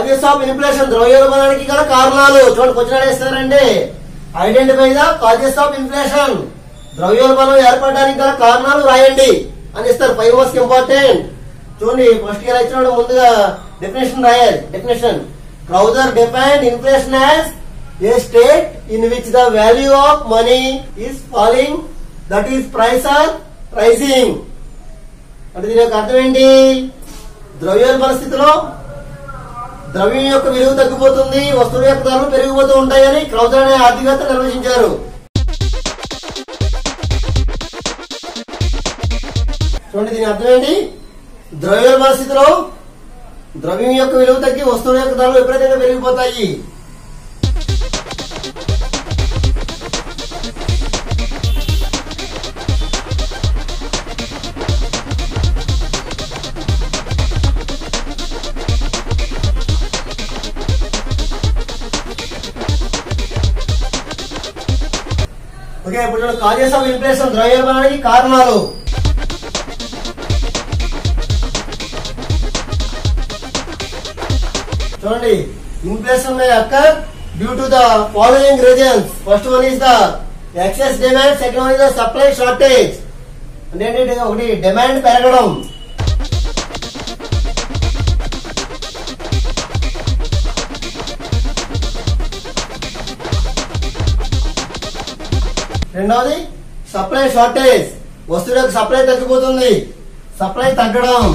causes of inflation ద్రవ్యోల్బణానికి గల కారణాలు చూడండి క్వశ్చన్ అడిగిస్తారండి identify the causes of inflation ద్రవ్యోల్బణం ఏర్పడడానికి గల కారణాలు రాయండి అని ఇస్తారు ఫైవ్ మార్క్స్ ఇంపార్టెంట్ చూడండి ఫస్ట్ ఇయర్ ఇచ్చిన ముందుగా డెఫినేషన్ రాయాలి definition Crowther define inflation as a state in which the value of money is falling that is price are rising అంటే దీని యొక్క అర్థం ఏంటి ద్రవ్యోల్బణ స్థితిలో ద్రవ్యం యొక్క విలువ తగ్గిపోతుంది వస్తువుల యొక్క ధరలు పెరిగిపోతూ ఉంటాయని క్రౌజర్ అనే ఆర్థికవేత్త నిర్వచించారు చూడండి దీని అర్థం ఏంటి ద్రవ్యోల్బణ స్థితిలో ద్రవ్యం యొక్క విలువ తగ్గి వస్తువుల యొక్క ధరలు విపరీతంగా పెరిగిపోతాయి ఓకే ఇప్పుడు చూడండి కాజెస్ ఆఫ్ ఇన్ఫ్లేషన్ ద్రవ్యోల్బణానికి కారణాలు చూడండి inflation may occur due to the following reasons first one is the excess demand second one is the supply shortage అంటే ఏంటంటే ఒకటి డిమాండ్ పెరగడం రెండవది సప్లై షార్టేజ్ వస్తువులకు సప్లై తగ్గిపోతుంది సప్లై తగ్గడం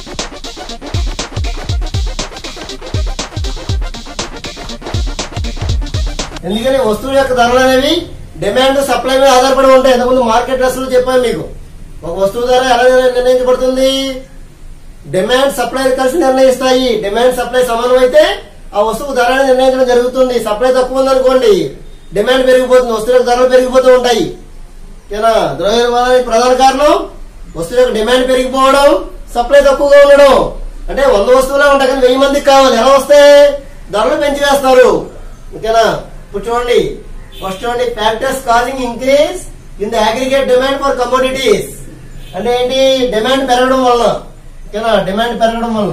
ఎందుకని వస్తువుల యొక్క ధరలు అనేవి డిమాండ్ సప్లై మీద ఆధారపడి ఉంటాయి ఇంతకుముందు మార్కెట్ డ్రెస్సులు చెప్పాను మీకు ఒక వస్తువు ధర ఎలా నిర్ణయించబడుతుంది డిమాండ్ సప్లై కలిసి నిర్ణయిస్తాయి డిమాండ్ సప్లై సమానం అయితే ఆ వస్తువు ధరని నిర్ణయించడం జరుగుతుంది సప్లై తక్కువ ఉందనుకోండి డిమాండ్ పెరిగిపోతుంది వస్తువులకు ధరలు పెరిగిపోతూ ఉంటాయి ఓకేనా ద్రవ్యోల్బణానికి ప్రధాన కారణం వస్తువుల యొక్క డిమాండ్ పెరిగిపోవడం సప్లై తక్కువగా ఉండడం అంటే వంద వస్తువులే ఉంటాయి కానీ వెయ్యి మందికి కావాలి ఎలా వస్తే ధరలు పెంచి వేస్తారు ఓకేనా ఇప్పుడు చూడండి ఫస్ట్ చూడండి factors causing increase in the aggregate demand for commodities అంటే ఏంటి డిమాండ్ పెరగడం వల్ల ఓకేనా డిమాండ్ పెరగడం వల్ల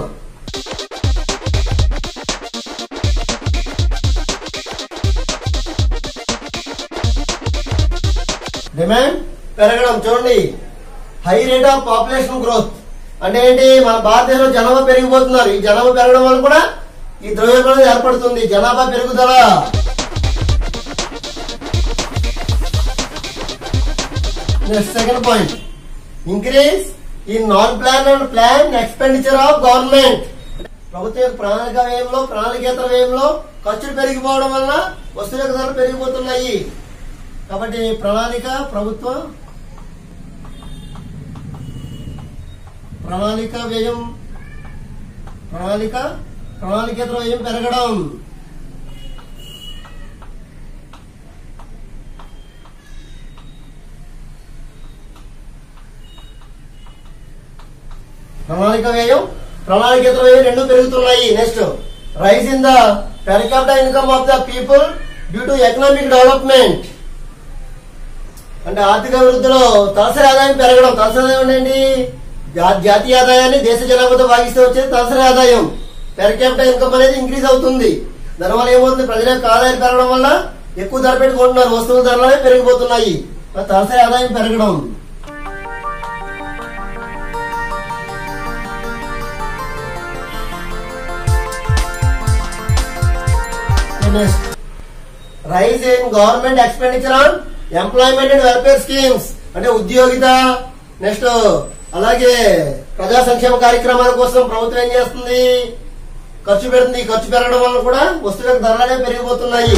డిమాండ్ పెరగడం చూడండి high rate of population growth అంటే ఏంటి మన భారతదేశంలో జనాభా పెరిగిపోతున్నారు ఈ జనాభా పెరగడం వల్ల కూడా ఈ ద్రవ్యోల్బణం ఏర్పడుతుంది జనాభా పెరుగుదల నెక్స్ట్ సెకండ్ పాయింట్ ఇంక్రీజ్ ఈ non plan and plan expenditure of government ప్రభుత్వం యొక్క ప్రణాళిక వ్యయంలో ప్రణాళికేతర వ్యయంలో ఖర్చులు పెరిగిపోవడం వల్ల వస్తువుల యొక్క ధరలు పెరిగిపోతున్నాయి కాబట్టి ప్రణాళిక ప్రభుత్వ ప్రణాళిక వ్యయం ప్రణాళిక ప్రణాళికేతర వ్యయం పెరగడం ప్రణాళిక వ్యయం ప్రణాళికేతర వ్యయం రెండు పెరుగుతున్నాయి next rise in the per capital income of the people due to economic development అంటే ఆర్థిక అభివృద్ధిలో తలసరి ఆదాయం పెరగడం తలసరి ఆదాయం ఏంటి జా- జాతీయ ఆదాయాన్ని దేశ జనాభాతో భాగిస్తే వచ్చేది తలసరి ఆదాయం పెర్ క్యాపిటల్ ఇన్కమ్ అనేది ఇంక్రీజ్ అవుతుంది దానివల్ల ఏమవుతుంది ప్రజల యొక్క ఆదాయం పెరగడం వల్ల ఎక్కువ ధర పెట్టుకుంటున్నారు వస్తువుల ధరలే పెరిగిపోతున్నాయి ఆ తలసరి ఆదాయం పెరగడం next rise in government expenditure on employment and welfare schemes అంటే ఉద్యోగిత నెక్స్ట్ అలాగే ప్రజా సంక్షేమ కార్యక్రమాల కోసం ప్రభుత్వం ఏం చేస్తుంది ఖర్చు పెడుతుంది ఈ ఖర్చు పెరగడం వల్ల కూడా వస్తువులకు ధరలనే పెరిగిపోతున్నాయి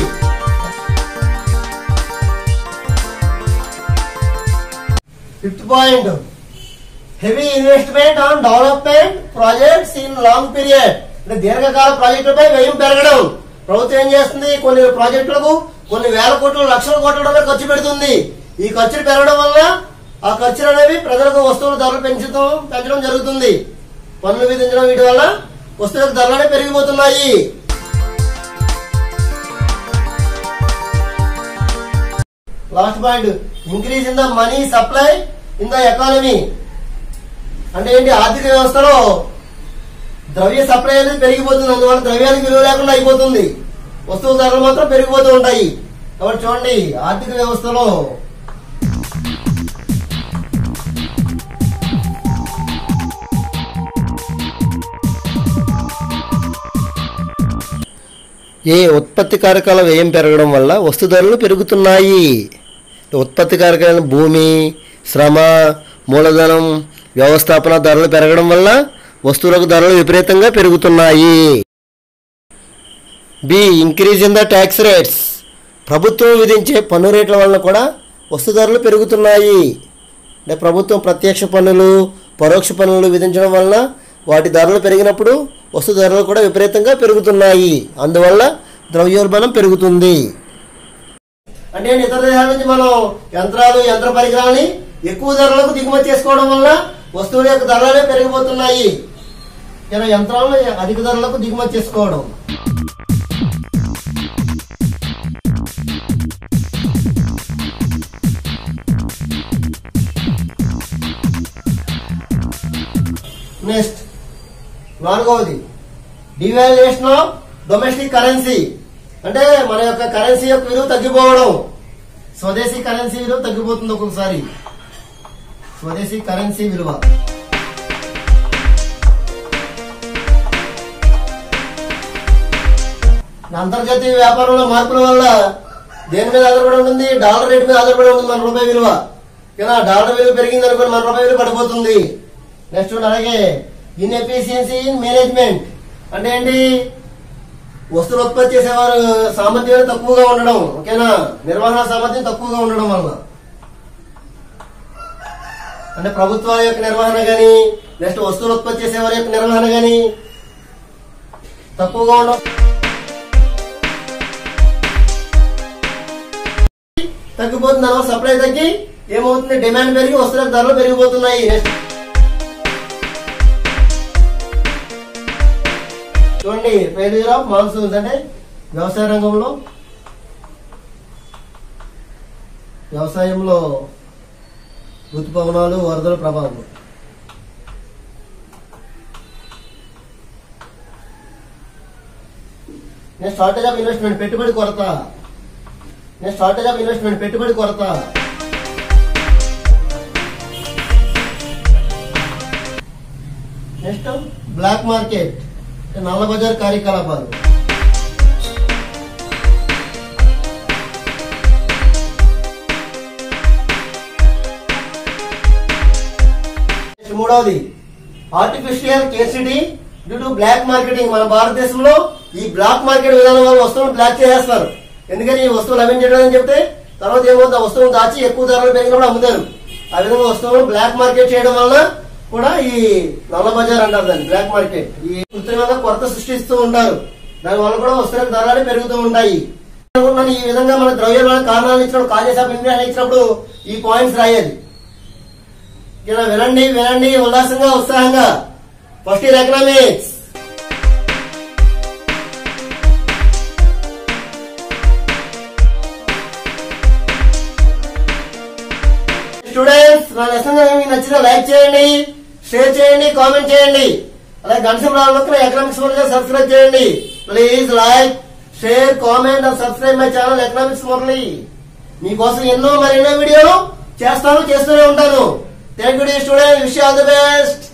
fifth point heavy investment on development projects in long period అంటే దీర్ఘకాల ప్రాజెక్టులపై వ్యయం పెరగడం ప్రభుత్వం ఏం చేస్తుంది కొన్ని ప్రాజెక్టులకు కొన్ని వేల కోట్లు లక్షల కోట్ల రూపాయలు ఖర్చు పెడుతుంది ఈ ఖర్చులు పెరగడం వల్ల ఆ ఖర్చులు అనేవి ప్రజలకు వస్తువుల ధరలు పెంచడం పెంచడం జరుగుతుంది పన్నులు విధించడం వీటి వల్ల వస్తువులకు ధరలు అనేవి పెరిగిపోతున్నాయి last point increase in the money supply in the economy అంటే ఏంటి ఆర్థిక వ్యవస్థలో ద్రవ్య సప్లై అనేది పెరిగిపోతుంది అందువల్ల ద్రవ్యానికి విలువ లేకుండా అయిపోతుంది వస్తువు ధరలు మాత్రం పెరిగిపోతూ ఉంటాయి కాబట్టి చూడండి ఆర్థిక వ్యవస్థలో ఏ ఉత్పత్తి కారకాల వ్యయం పెరగడం వల్ల వస్తు ధరలు పెరుగుతున్నాయి ఉత్పత్తి కారకాలైన భూమి శ్రమ మూలధనం వ్యవస్థాపన ధరలు పెరగడం వల్ల వస్తువులకు ధరలు విపరీతంగా పెరుగుతున్నాయి B increase in the tax rates ప్రభుత్వం విధించే పన్ను రేట్ల వలన కూడా వస్తు ధరలు పెరుగుతున్నాయి అంటే ప్రభుత్వం ప్రత్యక్ష పన్నులు పరోక్ష పన్నులు విధించడం వలన వాటి ధరలు పెరిగినప్పుడు వస్తు ధరలు కూడా విపరీతంగా పెరుగుతున్నాయి అందువల్ల ద్రవ్యోల్బణం పెరుగుతుంది అంటే ఇతర దేశాల నుంచి మనం యంత్రాలు యంత్ర పరికరాలని ఎక్కువ ధరలకు దిగుమతి చేసుకోవడం వల్ల వస్తువుల యొక్క ధరలే పెరిగిపోతున్నాయి ఇలా యంత్రాలను అధిక ధరలకు దిగుమతి చేసుకోవడం నెక్స్ట్ నాలుగవది డివాల్యుయేషన్ ఆఫ్ డొమెస్టిక్ కరెన్సీ అంటే మన యొక్క కరెన్సీ యొక్క విలువ తగ్గిపోవడం స్వదేశీ కరెన్సీ విలువ తగ్గిపోతుంది ఒక్కొక్కసారి స్వదేశీ కరెన్సీ విలువ అంతర్జాతీయ వ్యాపారంలో మార్పుల వల్ల దేని మీద ఆధారపడి ఉంటుంది డాలర్ రేట్ మీద ఆధారపడి ఉంటుంది మన రూపాయి విలువ ఇలా డాలర్ విలువ పెరిగింది అనుకోండి మన రూపాయి విలువ పడిపోతుంది నెక్స్ట్ అలాగే ఇన్ఎఫిషియన్సీ ఇన్ మేనేజ్మెంట్ అంటే ఏంటి వస్తువులు ఉత్పత్తి చేసేవారు సామర్థ్యం తక్కువగా ఉండడం ఓకేనా నిర్వహణ సామర్థ్యం తక్కువగా ఉండడం వల్ల అంటే ప్రభుత్వాల యొక్క నిర్వహణ గాని నెక్స్ట్ వస్తువులు ఉత్పత్తి చేసేవారి యొక్క నిర్వహణ గాని తక్కువగా ఉండడం తగ్గిపోతుంది దానివల్ల సప్లై తగ్గి ఏమవుతుంది డిమాండ్ పెరిగి వస్తువులకు ధరలు పెరిగిపోతున్నాయి నెక్స్ట్ చూడండి ఫెయిల్యూర్ ఆఫ్ మాన్సూన్స్ అంటే వ్యవసాయ రంగంలో వ్యవసాయంలో ఋతుపవనాలు వరదల ప్రభావం నెక్స్ట్ షార్టేజ్ ఆఫ్ ఇన్వెస్ట్మెంట్ పెట్టుబడి కొరత నెక్స్ట్ షార్టేజ్ ఆఫ్ ఇన్వెస్ట్మెంట్ పెట్టుబడి కొరత నెక్స్ట్ బ్లాక్ మార్కెట్ నల్ల బజార్ కార్యకలాపాలు నెక్స్ట్ మూడవది artificial scarcity due to black marketing మన భారతదేశంలో ఈ బ్లాక్ మార్కెట్ విధానం వల్ల వస్తువులు బ్లాక్ చేసేస్తారు ఎందుకని ఈ వస్తువు లభించడం అని చెప్తే తర్వాత ఏమవుతుంది ఆ వస్తువును దాచి ఎక్కువ ధరలు పెరిగినప్పుడు అమ్ముతారు ఆ విధంగా వస్తువులు బ్లాక్ మార్కెట్ చేయడం వల్ల కూడా ఈ నల్ల బజార్ అంటారు దాన్ని బ్లాక్ మార్కెట్ ఈ కృత్రిమంగా కొరత సృష్టిస్తూ ఉంటారు దాని వల్ల కూడా వస్తువులకు ధరలు పెరుగుతూ ఉంటాయి అనుకుంటున్నాను ఈ విధంగా మన ద్రవ్యోల్బణ కారణాలు ఇచ్చినప్పుడు కాలేజ్ ఆఫ్ ఇండియా ఇచ్చినప్పుడు ఈ పాయింట్స్ రాయాలి ఇలా వినండి వినండి ఉల్లాసంగా ఉత్సాహంగా ఫస్ట్ ఇయర్ ఎకనామిక్స్ స్టూడెంట్స్ నా లెసన్ మీకు నచ్చిన లైక్ చేయండి షేర్ చేయండి కామెంట్ చేయండి అలాగే గణసం రావాలి ఎకనామిక్స్ మురళి సబ్స్క్రైబ్ చేయండి please like share comment and subscribe my channel economics Murali మీకోసం ఎన్నో మరెన్నో వీడియోలు చేస్తాను చేస్తూనే ఉంటాను thank you student wish all the best